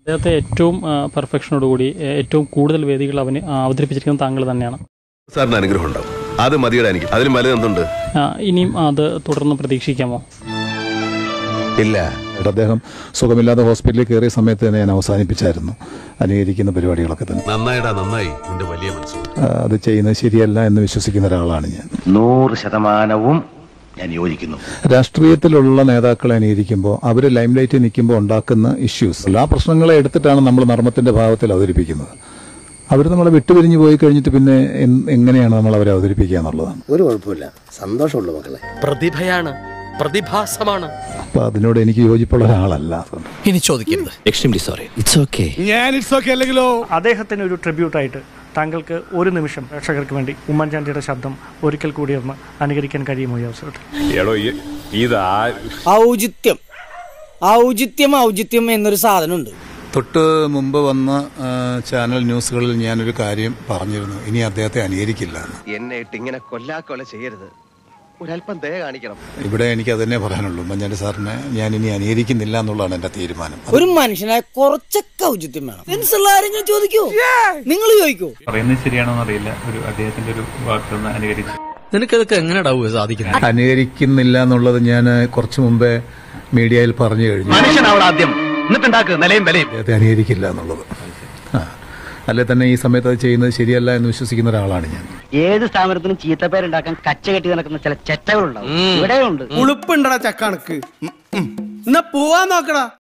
അദ്ദേഹത്തെ ഏറ്റവും പെർഫെക്ഷനോടുകൂടി ഏ, ഏറ്റവും കൂടുതൽ വേദികൾ അവന് ആ, അവതരിപ്പിച്ചിരിക്കുന്നത് താങ്കൾ തന്നെയാണ് സാറിന് അനുഗ്രഹം ഉണ്ടാവും അത് മതിയുടെ എനിക്ക് അതിലും വലുത് എന്തുണ്ട് ആ, ഇനിയും അത് തുടർന്ന് പ്രതീക്ഷിക്കാമോ ഇല്ല അദ്ദേഹം സുഖമില്ലാതെ ഹോസ്പിറ്റലിൽ കയറിയ സമയത്ത് തന്നെ ഞാൻ അവസാനിപ്പിച്ചായിരുന്നു അനുകരിക്കുന്ന പരിപാടികളൊക്കെ തന്നെ നന്നായിടാ നന്നായി നിന്റെ വലിയ മനസ്സ് ആ, അത് ചെയ്യുന്നത് ശരിയല്ല എന്ന് വിശ്വസിക്കുന്ന ഒരാളാണ് ഞാൻ നൂറ് ശതമാനവും ഞാൻ യോജിക്കുന്നു രാഷ്ട്രീയത്തിലുള്ള നേതാക്കളെ അനുകരിക്കുമ്പോൾ അവർ ലൈം ലൈറ്റിൽ നിൽക്കുമ്പോൾ ഉണ്ടാക്കുന്ന ഇഷ്യൂസ് ആ പ്രശ്നങ്ങളെ എടുത്തിട്ടാണ് നമ്മൾ നർമ്മത്തിന്റെ ഭാവത്തിൽ അവതരിപ്പിക്കുന്നത് അവർ നമ്മളെ വിട്ടുപിരിഞ്ഞു പോയി കഴിഞ്ഞിട്ട് പിന്നെ എൻ- എങ്ങനെയാണ് നമ്മൾ അവരെ അവതരിപ്പിക്കുക എന്നുള്ളതാണ് ഒരു കുഴപ്പമില്ല സന്തോഷമുള്ളൂ മക്കളെ പ്രതിഭയാണ് പ്രതിഭാസമാണ് അപ്പൊ അതിനോട് എനിക്ക് യോജിപ്പുള്ള ഒരാളല്ല അതുകൊണ്ട് ഇനി ചോദിക്കരുത് എക്സ്ട്രീംലി സോറി ഇറ്റ്സ് ഓക്കെ അദ്ദേഹത്തിന് ഒരു ട്രിബ്യൂട്ടായിട്ട് താങ്കൾക്ക് ഒരു നിമിഷം പ്രേക്ഷകർക്ക് വേണ്ടി ഉമ്മൻചാണ്ടിയുടെ ശബ്ദം ഒരിക്കൽ കൂടി ഒന്ന് അനുകരിക്കാൻ കഴിയുമോ ഈ അവസരത്തിൽ ഔചിത്യം ഔചിത്യം ഔചിത്യം എന്നൊരു സാധനമുണ്ട് തൊട്ട് മുമ്പ് വന്ന ആ, ചാനൽ ന്യൂസുകളിൽ ഞാനൊരു കാര്യം പറഞ്ഞിരുന്നു ഇനി അദ്ദേഹത്തെ അനുകരിക്കില്ല എന്ന് എന്നെ ഇട്ട് ഇങ്ങനെ കൊല്ലാക്കൊല ചെയ്യരുത് ഒരല്പം ദയ കാണിക്കണം ഇവിടെ എനിക്ക് അതന്നെ പറയാനുള്ളൂ ഉമ്മൻചാണ്ടി സാറിനെ ഞാൻ ഇനി അനുകരിക്കുന്നില്ല എന്നുള്ളതാണ് എന്റെ തീരുമാനം ഒരു മനുഷ്യനായ കുറച്ചൊക്കെ ഔചിത്യം വേണം സെൻസുള്ള ആരെങ്കിലും ചോദിക്കോ നിങ്ങൾ ചോദിക്കോ പറയുന്നത് ശരിയാണോന്ന് അറിയില്ല ഒരു അദ്ദേഹത്തിന്റെ ഒരു വാക്കൊന്ന് അനുകരിച്ച് നിനക്കതൊക്കെ എങ്ങനെയാടാവുക സാധിക്കുന്നത് അനുകരിക്കുന്നില്ല എന്നുള്ളത് ഞാൻ കുറച്ചു മുമ്പേ മീഡിയയിൽ പറഞ്ഞു കഴിഞ്ഞു മനുഷ്യനാവണം ആദ്യം എന്നിട്ടുണ്ടാക്ക് നിലയും വിലയും അദ്ദേഹത്തെ അനുകരിക്കില്ല എന്നുള്ളത് ആ. അല്ലെ തന്നെ ഈ സമയത്ത് അത് ചെയ്യുന്നത് ശരിയല്ല എന്ന് വിശ്വസിക്കുന്ന ഒരാളാണ് ഞാൻ ഏത് സ്ഥാപനത്തിനും ചീത്തപ്പേരുണ്ടാക്കാൻ കച്ച കെട്ടി നടക്കുന്ന ചില ചെറ്റകളുണ്ടാവും ഇവിടെ ഉണ്ട് ഉളുപ്പുണ്ടടാ ചക്കണക്ക് എന്നാ പോവാൻ നോക്കടാ